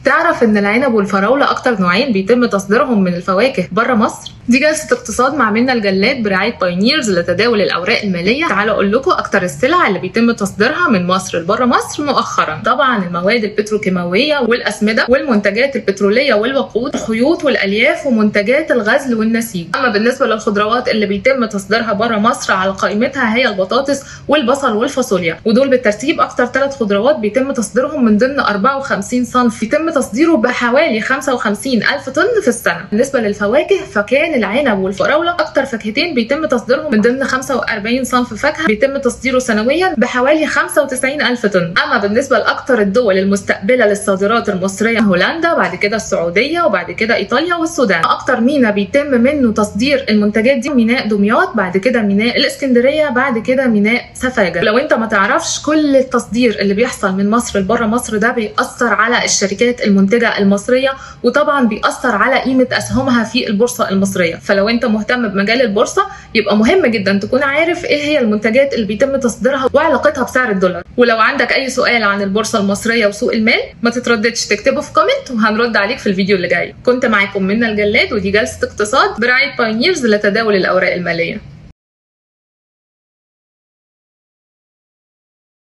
تعرف ان العنب والفراوله اكتر نوعين بيتم تصديرهم من الفواكه بره مصر دي جلسه اقتصاد مع منى الجلاد برعايه بايونيرز لتداول الاوراق الماليه تعالوا اقول لكم اكتر السلع اللي بيتم تصديرها من مصر لبره مصر مؤخرا طبعا المواد البتروكيماويه والاسمده والمنتجات البتروليه والوقود الخيوط والالياف ومنتجات الغزل والنسيج اما بالنسبه للخضروات اللي بيتم تصديرها بره مصر على قائمتها هي البطاطس والبصل والفاصوليا ودول بالترتيب اكتر ثلاث خضروات بيتم تصديرهم من ضمن 54 صنف يتم تصديره بحوالي 55 ألف طن في السنة بالنسبة للفواكه فكان العنب والفراولة أكتر فاكهتين بيتم تصديرهم من ضمن 45 صنف فاكهة بيتم تصديره سنويا بحوالي 95 ألف طن أما بالنسبة لأكتر الدول المستقبلة للصادرات المصرية هولندا بعد كده السعودية وبعد كده إيطاليا والسودان أكتر ميناء بيتم منه تصدير المنتجات دي ميناء دمياط بعد كده ميناء الإسكندرية بعد كده ميناء سفاجة لو أنت ما تعرفش كل التصدير اللي بيحصل من مصر لبره مصر ده بيأثر على الشركات المنتجة المصرية وطبعا بيأثر على قيمة أسهمها في البورصة المصرية فلو أنت مهتم بمجال البورصة يبقى مهم جدا تكون عارف إيه هي المنتجات اللي بيتم تصديرها وعلاقتها بسعر الدولار ولو عندك أي سؤال عن البورصة المصرية وسوق المال ما تترددش تكتبه في كومنت وهنرد عليك في الفيديو اللي جاي كنت معاكم منى الجلاد ودي جلسة اقتصاد برعاية بايونيرز لتداول الأوراق المالية